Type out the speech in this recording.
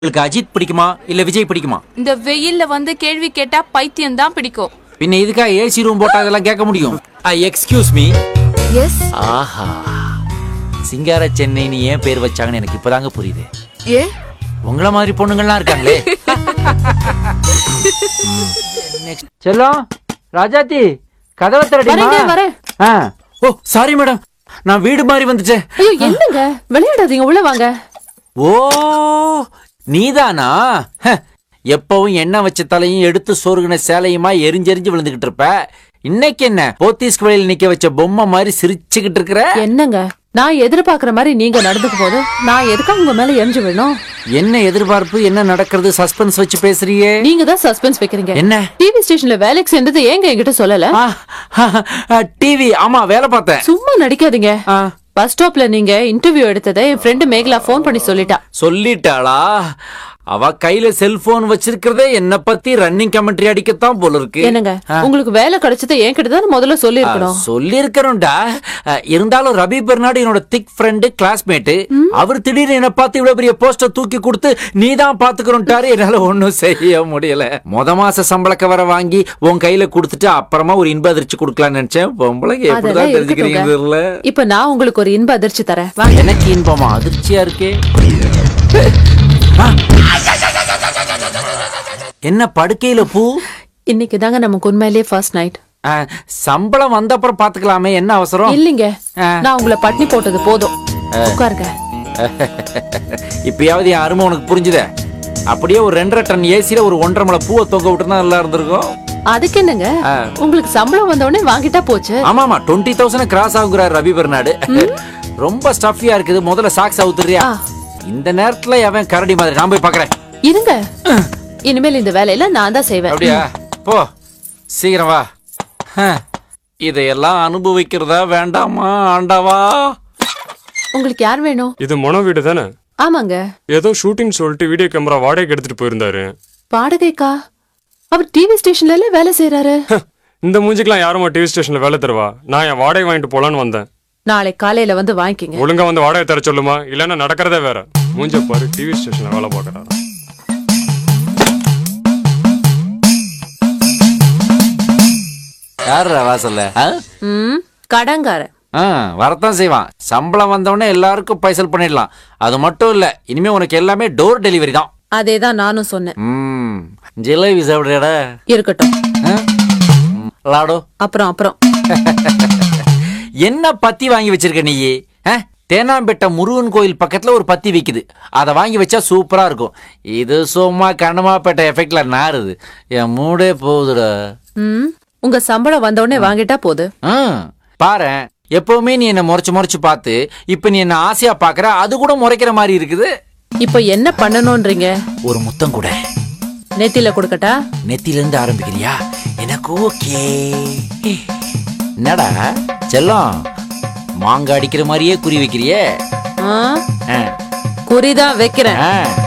உங்களுக்கு அஜித் பிடிக்குமா இல்ல விஜய் பிடிக்குமா இந்த வெயில்ல வந்து கேள்வி கேட்டா பைத்தியம் தான் பிடிக்கும் பின்ன இதுக்கா ஏசி ரூம் போட்டா அதெல்லாம் கேட்க முடியும் எக்ஸ்கியூஸ் மீ எஸ் ஆஹா சிங்கார சென்னைன்னு ஏன் பேர் வச்சாங்கன்னு எனக்கு இப்பதாங்க புரியுது ஏ உங்கள மாதிரி பொண்ணுங்கள்லாம் இருக்காங்களே செல்லம் ராஜாத்தி கதவை வரேங்க, வரேன். ஆ ஓ சாரி மேடம் நான் வீடு மாதிரி வந்துச்சேன் ஐயோ என்னங்க விளையாடாதீங்க உள்ள வாங்க ஓ நீதானா ஹ, எப்பவும் எண்ணெய் வச்ச தலையும் எடுத்து சோறுகின சேலையுமா எரிஞ்செரிஞ்சு விழுந்துகிட்டு இருப்ப இன்னைக்கு என்ன போத்தீஸ்க்கு வெளியில நிக்க வச்ச பொம்மை மாதிரி சிரிச்சுக்கிட்டு இருக்கிற என்னங்க நான் எதிர்பார்க்கிற மாதிரி நீங்க நடந்துக்க போது நான் எதுக்காக உங்க மேல எரிஞ்சு விடணும் என்ன எதிர்பார்ப்பு என்ன நடக்கிறது சஸ்பென்ஸ் வச்சு பேசுறியே நீங்க தான் சஸ்பென்ஸ் வைக்கிறீங்க என்ன டிவி ஸ்டேஷன்ல வேலைக்கு சேர்ந்தது ஏங்க என்கிட்ட சொல்லல டிவி ஆமா வேலை பார்த்தேன் சும்மா நடிக்காதீங்க ஆ, பஸ் ஸ்டாப்ல நீங்க இன்டர்வியூ எடுத்ததை என் ஃப்ரெண்டு மேகலா ஃபோன் பண்ணி சொல்லிட்டா சொல்லிட்டாளா அவ கையில செல்போன் வச்சிருக்கிறதே என்ன பத்தி ரன்னிங் கமெண்ட்ரி அடிக்கத்தான் போல இருக்கு என்னங்க உங்களுக்கு வேலை கிடைச்சதை என்கிட்ட தான் முதல்ல சொல்லி இருக்கணும் சொல்லிருக்கிறோம்டா இருந்தாலும் ரவி பெர்னாடு என்னோட திக் ஃப்ரெண்டு கிளாஸ்மேட் அவர் திடீர்னு என்ன பார்த்து இவ்வளவு பெரிய போஸ்டர் தூக்கி கொடுத்து நீ தான் பாத்துக்கிறோம்ட்டாரு என்னால ஒண்ணும் செய்ய முடியல மொத மாச சம்பளக்க வர வாங்கி உன் கையில கொடுத்துட்டு அப்புறமா ஒரு இன்ப அதிர்ச்சி கொடுக்கலாம்னு நினைச்சேன் பொம்பளைங்க எப்படிதான் அதெல்லாம் தெரிஞ்சுக்கிறீங்க இருக்கட்டுங்க. தெரியல இப்ப நான் உங்களுக்கு ஒரு இன்ப அதிர்ச்சி தரேன் வாங்க எனக்கு இன்பமா அதிர்ச்சியா இருக்கே ஆ. என்ன படுக்கையில பூ இன்னைக்கு தாங்க நமக்கு உண்மையிலேயே ஃபர்ஸ்ட் நைட் ஆ, சம்பளம் வந்த அப்புறம் பாத்துக்கலாமே என்ன அவசரம் இல்லைங்க ஆ. நான் உங்களை பட்னி போட்டது போதும் உட்காருங்க இப்பயாவது என் அருமை உனக்கு புரிஞ்சுதே அப்படியே ஒரு ரெண்டரை டன் ஏசில ஒரு ஒன்றரை மலை பூவை தொங்க விட்டுனா நல்லா இருந்திருக்கும் அதுக்கு என்னங்க உங்களுக்கு சம்பளம் வந்த உடனே வாங்கிட்டா போச்சு ஆமா ஆமா டுவெண்ட்டி தௌசண்ட் கிராஸ் ஆகுறாரு ரவி பெர்னாடு ரொம்ப ஸ்டஃபியா இருக்குது முதல்ல சாக்ஸ் அவுத்துறியா ஆ. இந்த நேரத்துல அவன் கரடி மாதிரி நான் போய் பாக்குறேன் இருங்க இனிமேல் இந்த வேலையில நான் தான் செய்வேன் அப்படியா போ சீக்கிரம் வா ஹ, இதையெல்லாம் அனுபவிக்கிறதா வேண்டாமா ஆண்டாவா உங்களுக்கு யார் வேணும் இது மொன வீடு தானே ஆமாங்க ஏதோ ஷூட்டிங் சொல்லிட்டு வீடியோ கேமரா வாடகைக்கு எடுத்துட்டு போயிருந்தாரு வாடகைக்கா அவர் டிவி ஸ்டேஷன்ல வேலை செய்யறாரு ஹ, இந்த மூஞ்சிக்கெல்லாம் யாருமா டிவி ஸ்டேஷன்ல வேலை தருவா நான் என் வாடகை வாங்கிட்டு போலான்னு வந்தேன் நாளை காலையில வந்து வாங்கிக்கங்க ஒழுங்கா வந்து வாடகை தர சொல்லுமா இல்லைன்னா நடக்கிறதே வேற மூஞ்ச பாரு டிவி ஸ்டேஷன்ல வேலை பார்க்கறாரு யாரு வாசல்ல ஆ? ம் கடங்காரன் ஆ, வரத்தான் செய்வான் சம்பளம் வந்தவொடனே எல்லாருக்கும் பைசல் பண்ணிடலாம் அது மட்டும் இல்ல இனிமே உனக்கு எல்லாமே டோர் டெலிவரி தான் அதே தான் நானும் சொன்னேன் ம் ஜிலேபி சாப்பிடுறியாடா இருக்கட்டும் ஆ? ம், லாடோ அப்புறம் அப்புறம் என்ன பத்தி வாங்கி வச்சிருக்க நீ ஆ? தேனாம்பேட்டை முருகன் கோயில் பக்கத்துல ஒரு பத்தி விக்குது அதை வாங்கி வச்சா சூப்பரா இருக்கும் இது சும்மா கண்ணமாப்பேட்டை எஃபெக்ட்ல நாறுது என் மூடே போகுதுடா ம் உங்க சம்பளம் வந்த உடனே வாங்கிட்டா போது ஆ, பாரேன் எப்பவுமே நீ என்ன முறைச்சு முறைச்சு பார்த்து இப்ப நீ என்ன ஆசையா பாக்குற அது கூட முறைக்கிற மாதிரி இருக்குது இப்போ என்ன பண்ணணும்ன்றீங்க ஒரு முத்தம் கூட நெத்தியில கொடுக்கட்டா நெத்தில இருந்து ஆரம்பிக்கிறியா எனக்கு ஓகே என்னடா செல்லம் மாங்காய் அடிக்கிற மாதிரியே குறி வைக்கிறியே ஆ, ஆ, குறிதான் வைக்கிறேன் ஆ.